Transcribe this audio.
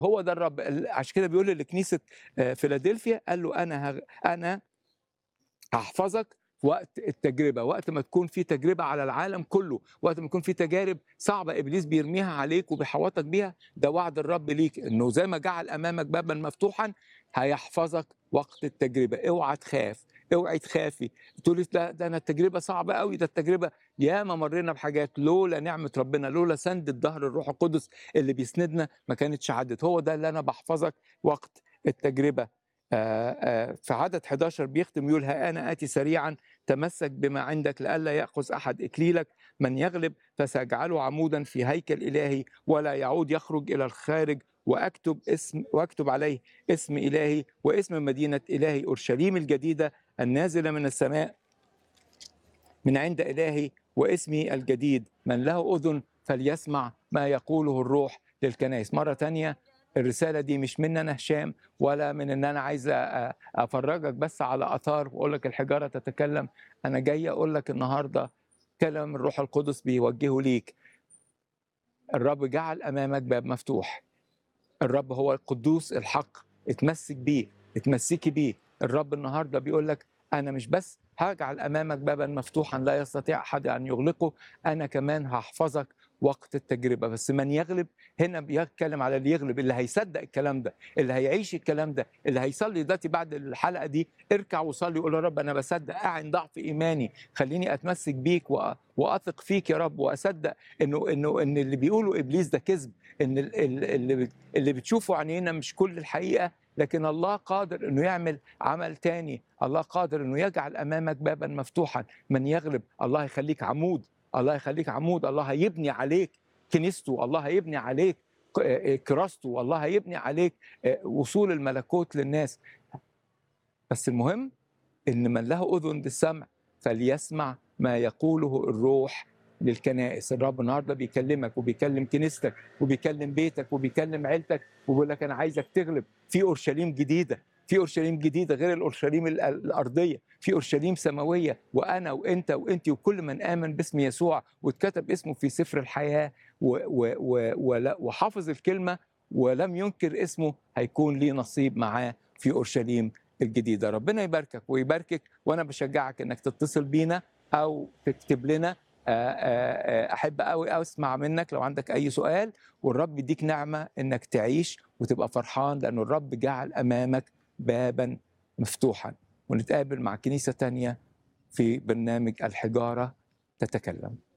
هو ده الرب ال- عشان كده بيقول لكنيسه آه، فيلادلفيا قال له انا هغ... انا هحفظك وقت التجربه وقت ما تكون في تجربه على العالم كله وقت ما يكون في تجارب صعبه ابليس بيرميها عليك وبيحوطك بيها ده وعد الرب ليك انه زي ما جعل امامك بابا مفتوحا هيحفظك وقت التجربه اوعى تخاف اوعي تخافي تقولي لا ده انا التجربه صعبه قوي ده التجربه ياما مرينا بحاجات لولا نعمه ربنا لولا سند الظهر الروح القدس اللي بيسندنا ما كانتش عدت هو ده اللي انا بحفظك وقت التجربه آه، آه، في عدد 11 بيختم يقول ها انا اتي سريعا تمسك بما عندك لئلا ياخذ احد اكليلك من يغلب فساجعله عمودا في هيكل الهي ولا يعود يخرج الى الخارج واكتب اسم واكتب عليه اسم الهي واسم مدينه الهي اورشليم الجديده النازله من السماء من عند الهي واسمي الجديد من له اذن فليسمع ما يقوله الروح للكنائس مره تانية الرساله دي مش من انا هشام ولا من ان انا عايز أ- افرجك بس على اثار واقول لك الحجاره تتكلم انا جاي اقول لك النهارده كلام الروح القدس بيوجهه ليك الرب جعل امامك باب مفتوح الرب هو القدوس الحق اتمسك بيه اتمسكي بيه الرب النهارده بيقول لك انا مش بس هجعل امامك بابا مفتوحا لا يستطيع احد ان يغلقه انا كمان هحفظك وقت التجربه بس من يغلب هنا بيتكلم على اللي يغلب اللي هيصدق الكلام ده اللي هيعيش الكلام ده اللي هيصلي دلوقتي بعد الحلقه دي اركع وصلي وقول يا رب انا بصدق اعن ضعف ايماني خليني اتمسك بيك وأ- واثق فيك يا رب واصدق انه انه ان اللي بيقوله ابليس ده كذب ان ال- ال- اللي بت- اللي بتشوفه عينينا مش كل الحقيقه لكن الله قادر انه يعمل عمل تاني الله قادر انه يجعل امامك بابا مفتوحا من يغلب الله يخليك عمود الله يخليك عمود الله هيبني عليك كنيسته الله هيبني عليك ك- آه، كراسته الله هيبني عليك آه، وصول الملكوت للناس بس المهم ان من له اذن للسمع فليسمع ما يقوله الروح للكنائس الرب النهارده بيكلمك وبيكلم كنيستك وبيكلم بيتك وبيكلم عيلتك وبيقول لك انا عايزك تغلب في اورشليم جديده في اورشليم جديده غير الاورشليم ال- الارضيه في اورشليم سماويه وانا وانت وانت وكل من امن باسم يسوع واتكتب اسمه في سفر الحياه و و و ولا- وحافظ الكلمه ولم ينكر اسمه هيكون ليه نصيب معاه في اورشليم الجديده ربنا يباركك ويباركك وانا بشجعك انك تتصل بينا او تكتب لنا آه، آه، آه، احب قوي اسمع منك لو عندك اي سؤال والرب يديك نعمه انك تعيش وتبقى فرحان لانه الرب جعل امامك بابا مفتوحا ونتقابل مع كنيسه تانية في برنامج الحجاره تتكلم